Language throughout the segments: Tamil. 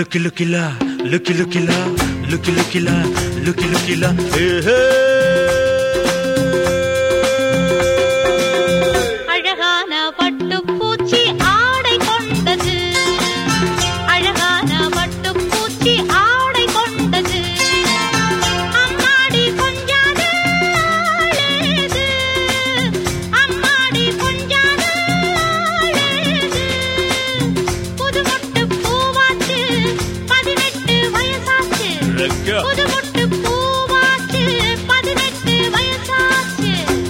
லுக்கி லுக்கிலா லுக்கி லுக்கிலா லுக்கி லுக்கிலா லுக்கி லுக்கிலா ஏஹே அழகான பட்டுப்பூச்சி ஆடை கொண்டது அழகான பட்டுப்பூச்சி ஆடை கொண்டது அம்மாடி கொஞ்சாது ஆளேது அம்மாடி கொஞ்சாது ஆளேது புது மொட்டு பூவாச்சு பதினெட்டு வயசாச்சு ரெக்கா. புது மொட்டு பூவாச்சு பதினெட்டு வயசாச்சு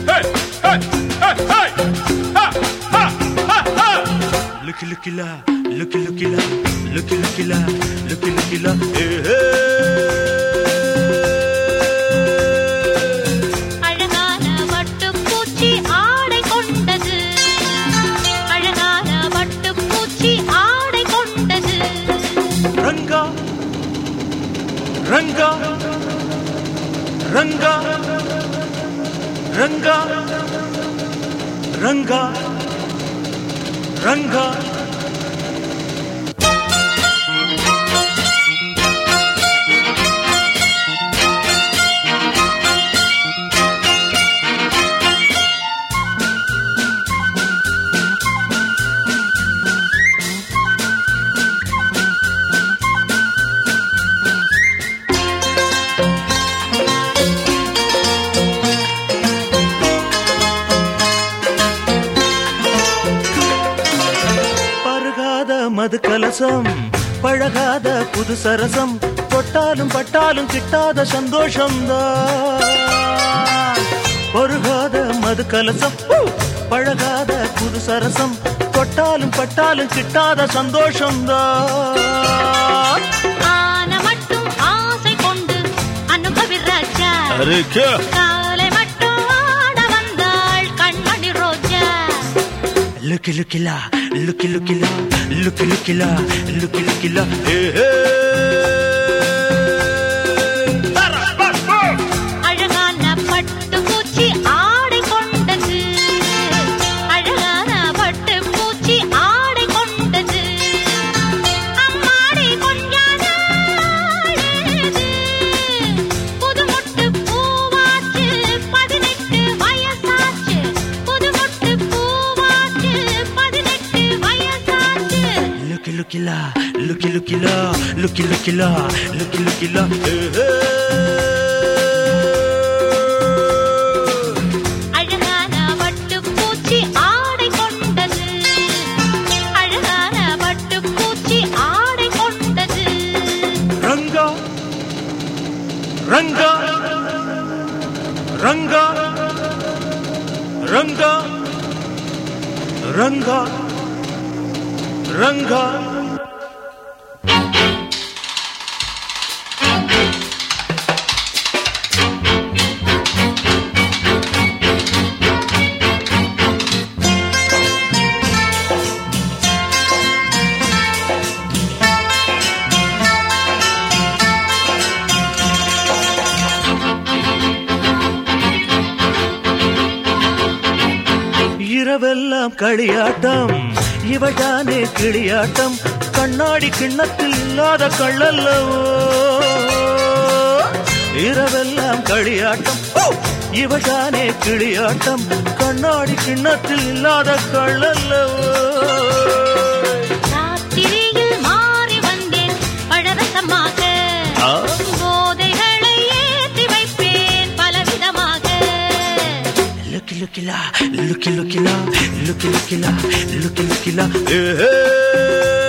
லுக்கி லுக்கிலா லுக்கி லுக்கிலா லுக்கி லுக்கிலா லுக்கி லுக்கிலா ஏஹே அழகான பட்டுப்பூச்சி ஆடை கொண்டது அழகான பட்டுப்பூச்சி ஆடை கொண்டது ரங்கா ரங்கா ரங்கா ரங்கா ரங்கா ரங்கா பருகாத மது கலசம் பழகாத புது சரசம் தொட்டாலும் பட்டாலும் கிட்டாத சந்தோஷம்தான் பருகாத மது கலசம் ஊ! பழகாத புது சரசம் தொட்டாலும் பட்டாலும் கிட்டாத சந்தோஷம்தான் ஆன மட்டும் ஆசை கொண்டு அனுபவி ராஜா காலை மட்டும் ஆட வந்தாள் கண்மணி ரோஜா லுக்கி லுக்கிலா லுக்கி லுக்கிலா லுக்கி லுக்கிலா லுக்கி லுக்கிலா ஏஹே அழகான பட்டுப்பூச்சி ஆடை கொண்டது அழகான பட்டுப்பூச்சி ஆடை கொண்டது அம்மாடி கொஞ்சாத ஆளேது. புது மொட்டு பூவாச்சு பதினெட்டு வயசாச்சு புது மொட்டு பூவாச்சு பதினெட்டு வயசாச்சு லுக்கி லுக்கிலா லுக்கி லுக்கிலா லுக்கி லுக்கிலா லுக்கி லுக்கிலா ஏஹே அழகான பட்டுப்பூச்சி ஆடை கொண்டது அழகான பட்டுப்பூச்சி ஆடை கொண்டது ரங்கா ரங்கா ரங்கா ரங்கா ரங்கா ரங்கா இரவெல்லாம் களியாட்டம் இவள்தானே கிளியாட்டம் கண்ணாடி கிண்ணத்தில் இல்லாத கள்ளல்லவோ இரவெல்லாம் களியாட்டம் ஓ! இவள்தானே கிளியாட்டம் கண்ணாடி கிண்ணத்தில் இல்லாத கள்ளல்லவோ ராத்திரியில் மாறி வந்தேன் பழரசமாக ஆ? போதைகளை ஏற்றி வைப்பேன் பலவிதமாக லுக்கி லுக்கிலா லுக்கி லுக்கிலா லுக்கி லுக்கிலா லுக்கி லுக்கிலா ஏஹே